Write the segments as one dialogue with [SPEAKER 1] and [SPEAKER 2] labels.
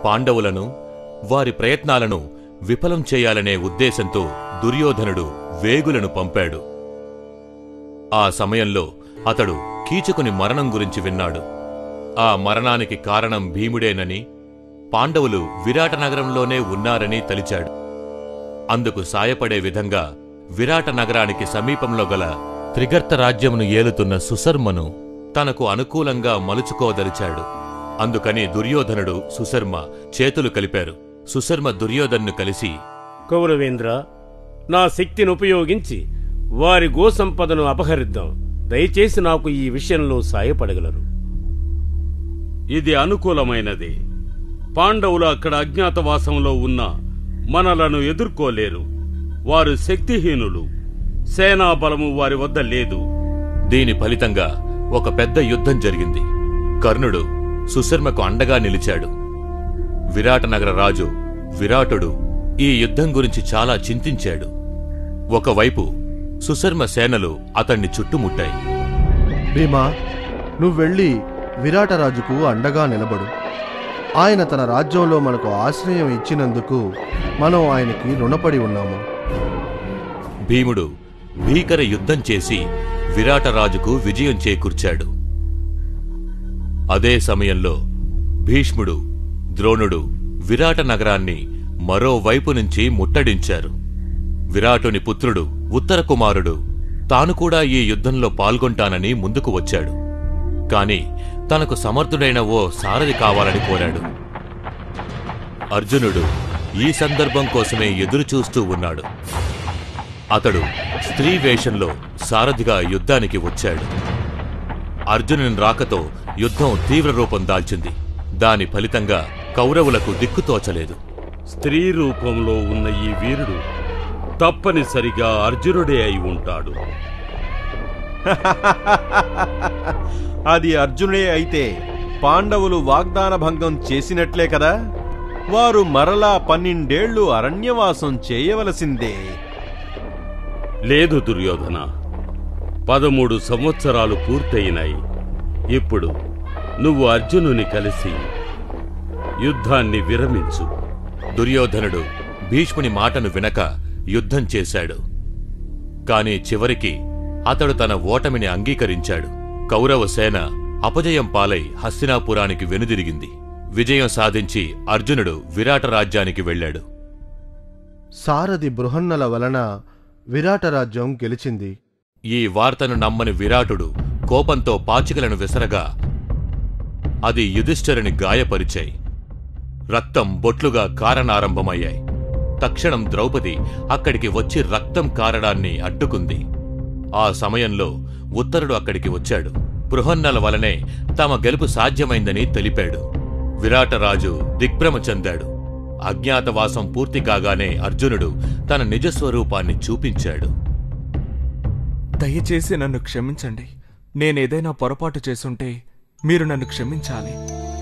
[SPEAKER 1] పాండవులను వారి ప్రయత్నాలను విఫలం చేయాలనే ఉద్దేశంతో దుర్యోధనుడు వేగులను పంపాడు ఆ సమయంలో అతడు కీచకుని మరణం గురించి విన్నాడు ఆ మరణానికి కారణం భీముడేనని పాండవులు విరాట నగరంలోనే ఉన్నారని తలిచాడు అందుకు సాయపడే విధంగా విరాట నగరానికి సమీపంలో గల త్రిగర్త రాజ్యమును ఏలుతున్న సుశర్మను తనకు అనుకూలంగా మలుచుకోదలిచాడు అందుకని దుర్యోధనుడు సుశర్మ చేతులు కలిపారు సుశర్మ దుర్యోధన్ను కలిసి
[SPEAKER 2] కౌరవేంద్ర నా శక్తిని ఉపయోగించి వారి గోసంపదను అపహరిద్దాం దయచేసి నాకు ఈ విషయంలో సాయపడగలరు
[SPEAKER 3] ఇది అనుకూలమైనది పాండవులు అక్కడ అజ్ఞాతవాసంలో ఉన్న మనలను ఎదుర్కోలేరు వారు శక్తిహీనులు సేనాబలము వారి వద్ద లేదు
[SPEAKER 1] దీని ఫలితంగా ఒక పెద్ద యుద్ధం జరిగింది కర్ణుడు సుశర్మకు అండగా నిలిచాడు విరాట నగర రాజు విరాటుడు ఈ యుద్ధం గురించి చాలా చింతించాడు ఒకవైపు సుశర్మ సేనలు అతన్ని చుట్టుముట్టాయి
[SPEAKER 4] భీమా నువ్వెళ్ళి విరాటరాజుకు అండగా నిలబడు ఆయన తన రాజ్యంలో మనకు ఆశ్రయం ఇచ్చినందుకు మనం ఆయనకి రుణపడి ఉన్నాము
[SPEAKER 1] భీముడు భీకర యుద్ధం చేసి విరాటరాజుకు విజయం చేకూర్చాడు అదే సమయంలో భీష్ముడు ద్రోణుడు విరాట నగరాన్ని మరోవైపు నుంచి ముట్టడించారు విరాటుని పుత్రుడు ఉత్తర కుమారుడు తాను కూడా ఈ యుద్ధంలో పాల్గొంటానని ముందుకు వచ్చాడు కాని తనకు సమర్థుడైన ఓ సారథి కావాలని కోరాడు అర్జునుడు ఈ సందర్భం కోసమే ఎదురుచూస్తూ ఉన్నాడు అతడు స్త్రీ వేషంలో సారథిగా యుద్ధానికి వచ్చాడు అర్జునుని రాకతో యుద్ధం తీవ్ర రూపం దాల్చింది దాని ఫలితంగా కౌరవులకు దిక్కుతోచలేదు
[SPEAKER 3] స్త్రీ రూపంలో ఉన్న ఈ వీరుడు తప్పనిసరిగా అర్జునుడే అయి ఉంటాడు
[SPEAKER 5] అది అర్జునుడే అయితే పాండవులు వాగ్దాన భంగం చేసినట్లే కదా వారు మరలా పన్నెండేళ్లు అరణ్యవాసం చేయవలసిందే
[SPEAKER 3] లేదు దుర్యోధన పదమూడు సంవత్సరాలు పూర్తయినాయి ఇప్పుడు నువ్వు అర్జునుని కలిసి యుద్ధాన్ని విరమించు
[SPEAKER 1] దుర్యోధనుడు భీష్ముని మాటను వినక యుద్ధం చేశాడు కాని చివరికి అతడు తన ఓటమిని అంగీకరించాడు కౌరవ సేన అపజయం పాలై హస్తినాపురానికి వెనుదిరిగింది విజయం సాధించి అర్జునుడు విరాట రాజ్యానికి వెళ్ళాడు
[SPEAKER 4] సారథి బృహన్నల వలన విరాటరాజ్యం గెలిచింది
[SPEAKER 1] ఈ వార్తను నమ్మని విరాటుడు కోపంతో పాచికలను విసరగా అది యుధిష్ఠరుని గాయపరిచాయి రక్తం బొట్లుగా కారణారంభమయ్యాయి తక్షణం ద్రౌపది అక్కడికి వచ్చి రక్తం కారడాన్ని అడ్డుకుంది ఆ సమయంలో ఉత్తరుడు అక్కడికి వచ్చాడు బృహన్నల వలనే తమ గెలుపు సాధ్యమైందని తెలిపాడు విరాటరాజు దిగ్భ్రమ చెందాడు అజ్ఞాతవాసం పూర్తి కాగానే అర్జునుడు తన నిజస్వరూపాన్ని చూపించాడు
[SPEAKER 6] దయచేసి నన్ను క్షమించండి నేనేదైనా పొరపాటు చేసుంటే మీరు నన్ను క్షమించాలి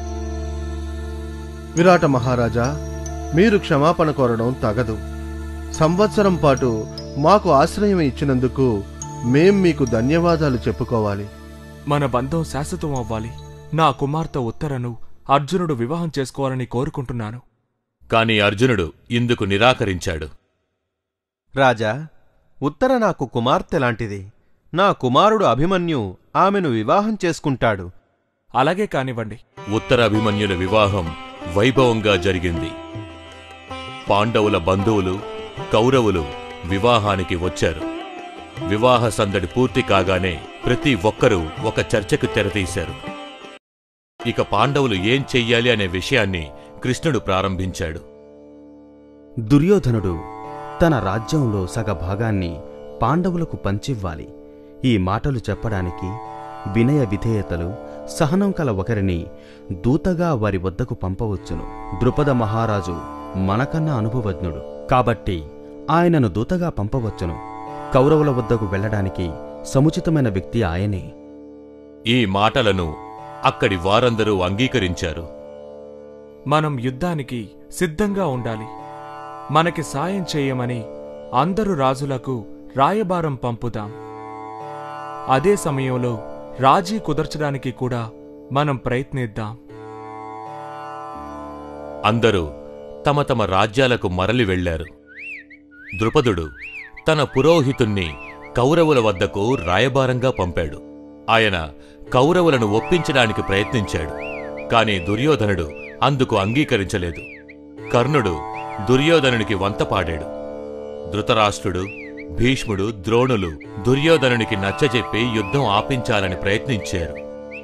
[SPEAKER 4] విరాట మహారాజా మీరు క్షమాపణ కోరడం తగదు సంవత్సరం పాటు మాకు ఆశ్రయం ఇచ్చినందుకు మేం మీకు ధన్యవాదాలు చెప్పుకోవాలి
[SPEAKER 6] మన బంధం శాశ్వతం అవ్వాలి నా కుమార్తె ఉత్తరను అర్జునుడు వివాహం చేసుకోవాలని కోరుకుంటున్నాను
[SPEAKER 1] కాని అర్జునుడు ఇందుకు నిరాకరించాడు
[SPEAKER 5] రాజా ఉత్తర నాకు కుమార్తె లాంటిది నా కుమారుడు అభిమన్యు ఆమెను వివాహం చేసుకుంటాడు
[SPEAKER 6] అలాగే కానివ్వండి
[SPEAKER 1] ఉత్తర అభిమన్యుల వివాహం వైభవంగా జరిగింది పాండవుల బంధువులు కౌరవులు వివాహానికి వచ్చారు వివాహ సందడి పూర్తి కాగానే ప్రతి ఒక్కరూ ఒక చర్చకు తెరతీశారు ఇక పాండవులు ఏం చెయ్యాలి అనే విషయాన్ని కృష్ణుడు ప్రారంభించాడు
[SPEAKER 7] దుర్యోధనుడు తన రాజ్యంలో సగ భాగాన్ని పాండవులకు పంచివ్వాలి ఈ మాటలు చెప్పడానికి వినయ విధేయతలు సహనం కల ఒకరిని దూతగా వారి వద్దకు పంపవచ్చును ద్రుపద మహారాజు మనకన్నా అనుభవజ్ఞుడు కాబట్టి ఆయనను దూతగా పంపవచ్చును కౌరవుల వద్దకు వెళ్ళడానికి సముచితమైన వ్యక్తి ఆయనే
[SPEAKER 1] ఈ మాటలను అక్కడి వారందరూ అంగీకరించారు
[SPEAKER 6] మనం యుద్ధానికి సిద్ధంగా ఉండాలి మనకి సాయం చేయమని అందరు రాజులకు రాయబారం పంపుదాం అదే సమయంలో రాజీ కుదర్చడానికి కూడా మనం ప్రయత్నిద్దాం
[SPEAKER 1] అందరూ తమ తమ రాజ్యాలకు మరలి వెళ్లారు ద్రుపదుడు తన పురోహితుణ్ణి కౌరవుల వద్దకు రాయబారంగా పంపాడు ఆయన కౌరవులను ఒప్పించడానికి ప్రయత్నించాడు కాని దుర్యోధనుడు అందుకు అంగీకరించలేదు కర్ణుడు దుర్యోధనునికి వంతపాడాడు ధృతరాష్ట్రుడు భీష్ముడు ద్రోణులు దుర్యోధనునికి నచ్చజెప్పి యుద్ధం ఆపించాలని ప్రయత్నించారు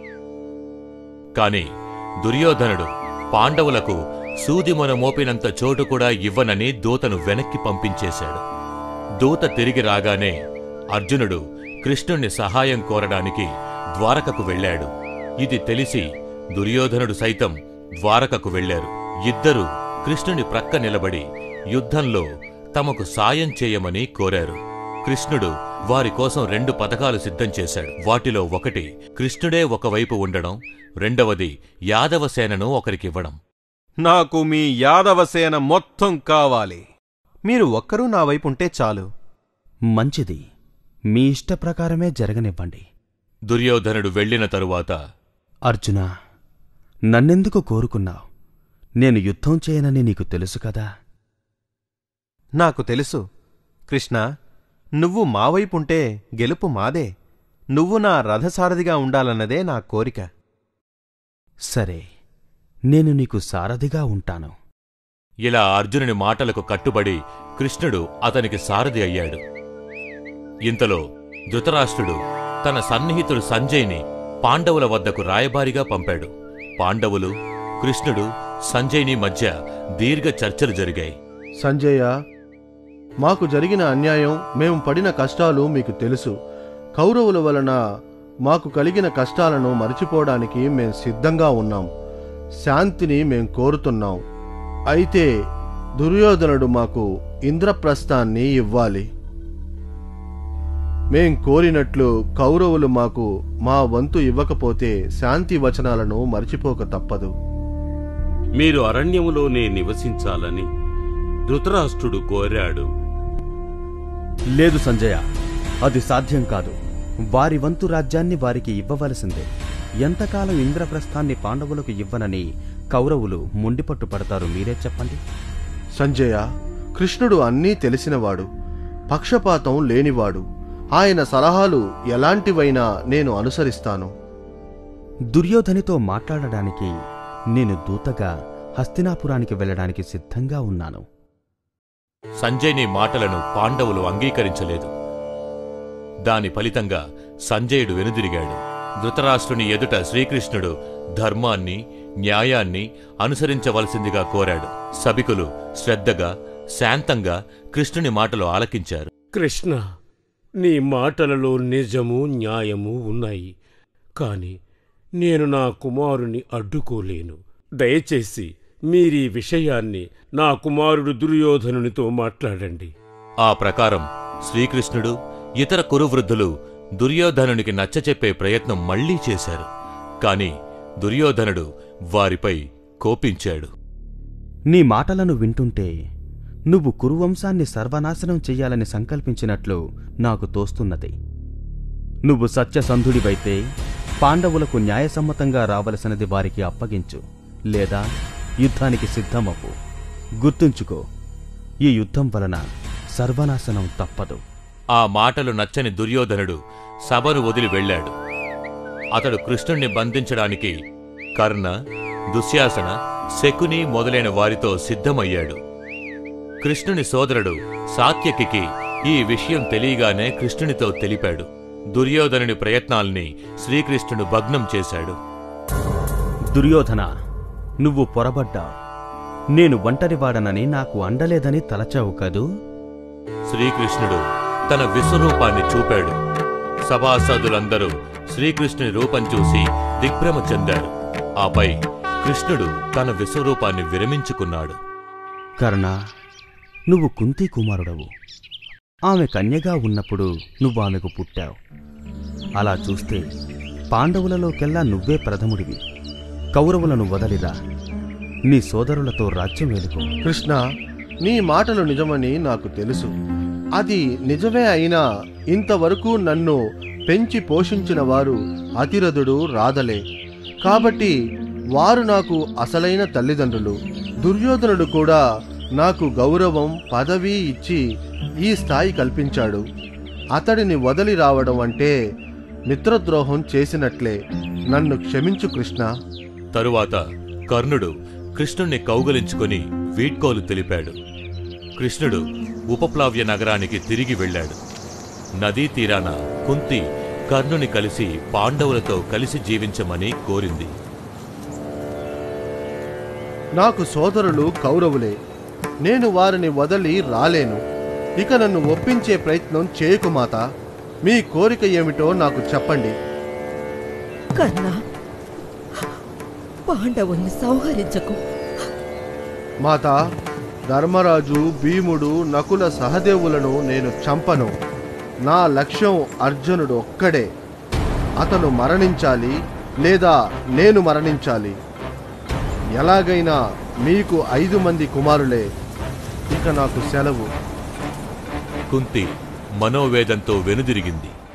[SPEAKER 1] కాని దుర్యోధనుడు పాండవులకు సూదిమొన మోపినంత చోటు కూడా ఇవ్వనని దూతను వెనక్కి పంపించేశాడు దూత తిరిగి రాగానే అర్జునుడు కృష్ణుణ్ణి సహాయం కోరడానికి ద్వారకకు వెళ్ళాడు ఇది తెలిసి దుర్యోధనుడు సైతం ద్వారకకు వెళ్లారు ఇద్దరూ కృష్ణుని ప్రక్క నిలబడి యుద్ధంలో తమకు సాయం చేయమని కోరారు కృష్ణుడు వారి కోసం రెండు పథకాలు సిద్ధం చేశాడు వాటిలో ఒకటి కృష్ణుడే ఒకవైపు ఉండడం రెండవది యాదవ సేనను ఒకరికివ్వడం
[SPEAKER 5] నాకు మీ యాదవ సేన మొత్తం కావాలి మీరు ఒక్కరూ నా వైపుంటే చాలు
[SPEAKER 7] మంచిది మీ ఇష్ట ప్రకారమే జరగనివ్వండి
[SPEAKER 1] దుర్యోధనుడు వెళ్ళిన తరువాత
[SPEAKER 7] అర్జున నన్నెందుకు కోరుకున్నావు నేను యుద్ధం చేయనని నీకు తెలుసు కదా
[SPEAKER 5] నాకు తెలుసు కృష్ణ నువ్వు మా వైపుంటే గెలుపు మాదే నువ్వు నా రథసారథిగా ఉండాలన్నదే నా కోరిక
[SPEAKER 7] సరే నేను నీకు సారథిగా ఉంటాను
[SPEAKER 1] ఇలా అర్జునుని మాటలకు కట్టుబడి కృష్ణుడు అతనికి సారథి అయ్యాడు ఇంతలో ధృతరాష్ట్రుడు తన సన్నిహితుడు సంజయ్ని పాండవుల వద్దకు రాయబారిగా పంపాడు పాండవులు కృష్ణుడు సంజయ్ని మధ్య దీర్ఘ చర్చలు జరిగాయి
[SPEAKER 4] సంజయ మాకు జరిగిన అన్యాయం మేము పడిన కష్టాలు మీకు తెలుసు కౌరవుల వలన మాకు కలిగిన కష్టాలను మరిచిపోవడానికి మేం సిద్ధంగా ఉన్నాం శాంతిని మేం కోరుతున్నాం అయితే దుర్యోధనుడు మాకు ఇంద్రప్రస్థాన్ని ఇవ్వాలి మేం కోరినట్లు కౌరవులు మాకు మా వంతు ఇవ్వకపోతే శాంతి వచనాలను మరిచిపోక తప్పదు
[SPEAKER 3] మీరు అరణ్యములోనే నివసించాలని ధృతరాష్ట్రుడు కోరాడు
[SPEAKER 7] లేదు సంజయ అది సాధ్యం కాదు వారి వంతు రాజ్యాన్ని వారికి ఇవ్వవలసిందే ఎంతకాలం ఇంద్రప్రస్థాన్ని పాండవులకు ఇవ్వనని కౌరవులు మొండిపట్టు పడతారు మీరే చెప్పండి
[SPEAKER 4] సంజయ కృష్ణుడు అన్నీ తెలిసినవాడు పక్షపాతం లేనివాడు ఆయన సలహాలు ఎలాంటివైనా నేను అనుసరిస్తాను
[SPEAKER 7] దుర్యోధనితో మాట్లాడడానికి నేను దూతగా హస్తినాపురానికి వెళ్ళడానికి సిద్ధంగా ఉన్నాను
[SPEAKER 1] సంజయ్ని మాటలను పాండవులు అంగీకరించలేదు దాని ఫలితంగా సంజయుడు వెనుదిరిగాడు ధృతరాష్ట్రుని ఎదుట శ్రీకృష్ణుడు ధర్మాన్ని న్యాయాన్ని అనుసరించవలసిందిగా కోరాడు సభికులు శ్రద్ధగా శాంతంగా కృష్ణుని మాటలు ఆలకించారు
[SPEAKER 2] కృష్ణ నీ మాటలలో నిజము న్యాయము ఉన్నాయి కాని నేను నా కుమారుని అడ్డుకోలేను దయచేసి మీరీ విషయాన్ని నా కుమారుడు దుర్యోధనునితో మాట్లాడండి
[SPEAKER 1] ఆ ప్రకారం శ్రీకృష్ణుడు ఇతర కురువృద్ధులు దుర్యోధనునికి నచ్చచెప్పే ప్రయత్నం మళ్లీ చేశారు కాని దుర్యోధనుడు వారిపై కోపించాడు
[SPEAKER 7] నీ మాటలను వింటుంటే నువ్వు కురువంశాన్ని సర్వనాశనం చెయ్యాలని సంకల్పించినట్లు నాకు తోస్తున్నది నువ్వు సత్యసంధుడివైతే పాండవులకు న్యాయసమ్మతంగా రావలసినది వారికి అప్పగించు లేదా యుద్ధానికి సిద్ధమవ్వు గుర్తుంచుకో ఈ యుద్ధం వలన సర్వనాశనం తప్పదు
[SPEAKER 1] ఆ మాటలు నచ్చని దుర్యోధనుడు సభను వదిలి వెళ్ళాడు అతడు కృష్ణుణ్ణి బంధించడానికి కర్ణ దుశ్శాసన శకుని మొదలైన వారితో సిద్ధమయ్యాడు కృష్ణుని సోదరుడు సాత్యకికి ఈ విషయం తెలియగానే కృష్ణునితో తెలిపాడు దుర్యోధనుని ప్రయత్నాల్ని శ్రీకృష్ణుడు భగ్నం చేశాడు
[SPEAKER 7] దుర్యోధన నువ్వు పొరబడ్డావు నేను ఒంటరివాడనని నాకు అండలేదని తలచావు కదూ
[SPEAKER 1] శ్రీకృష్ణుడు తన విశ్వరూపాన్ని చూపాడు సభాసదులందరూ శ్రీకృష్ణుని రూపం చూసి దిగ్భ్రమ చెందారు ఆపై కృష్ణుడు తన విశ్వరూపాన్ని విరమించుకున్నాడు
[SPEAKER 7] కర్ణ నువ్వు కుంతి కుమారుడవు ఆమె కన్యగా ఉన్నప్పుడు నువ్వు ఆమెకు పుట్టావు అలా చూస్తే పాండవులలోకెల్లా నువ్వే ప్రథముడివి కౌరవులను వదలిరా నీ సోదరులతో రాజ్యం వెలుకో
[SPEAKER 4] కృష్ణ నీ మాటలు నిజమని నాకు తెలుసు అది నిజమే అయినా ఇంతవరకు నన్ను పెంచి పోషించిన వారు అతిరథుడు రాధలే కాబట్టి వారు నాకు అసలైన తల్లిదండ్రులు దుర్యోధనుడు కూడా నాకు గౌరవం పదవి ఇచ్చి ఈ స్థాయి కల్పించాడు అతడిని వదిలి రావడం అంటే మిత్రద్రోహం చేసినట్లే నన్ను క్షమించు కృష్ణ
[SPEAKER 1] తరువాత కర్ణుడు కృష్ణుణ్ణి కౌగలించుకొని వీడ్కోలు తెలిపాడు కృష్ణుడు ఉపప్లావ్య నగరానికి తిరిగి వెళ్ళాడు నదీ తీరాన కుంతి కర్ణుని కలిసి పాండవులతో కలిసి జీవించమని కోరింది
[SPEAKER 4] నాకు సోదరులు కౌరవులే నేను వారిని వదిలి రాలేను ఇక నన్ను ఒప్పించే ప్రయత్నం చేయకు మాత మీ కోరిక ఏమిటో నాకు చెప్పండి
[SPEAKER 8] కర్ణ పాండవుల్ని సంహరించకు
[SPEAKER 4] మాత ధర్మరాజు భీముడు నకుల సహదేవులను నేను చంపను నా లక్ష్యం అర్జునుడు ఒక్కడే అతను మరణించాలి లేదా నేను మరణించాలి ఎలాగైనా మీకు ఐదు మంది కుమారులే ఇక నాకు సెలవు
[SPEAKER 1] కుంతి మనోవేదంతో వెనుదిరిగింది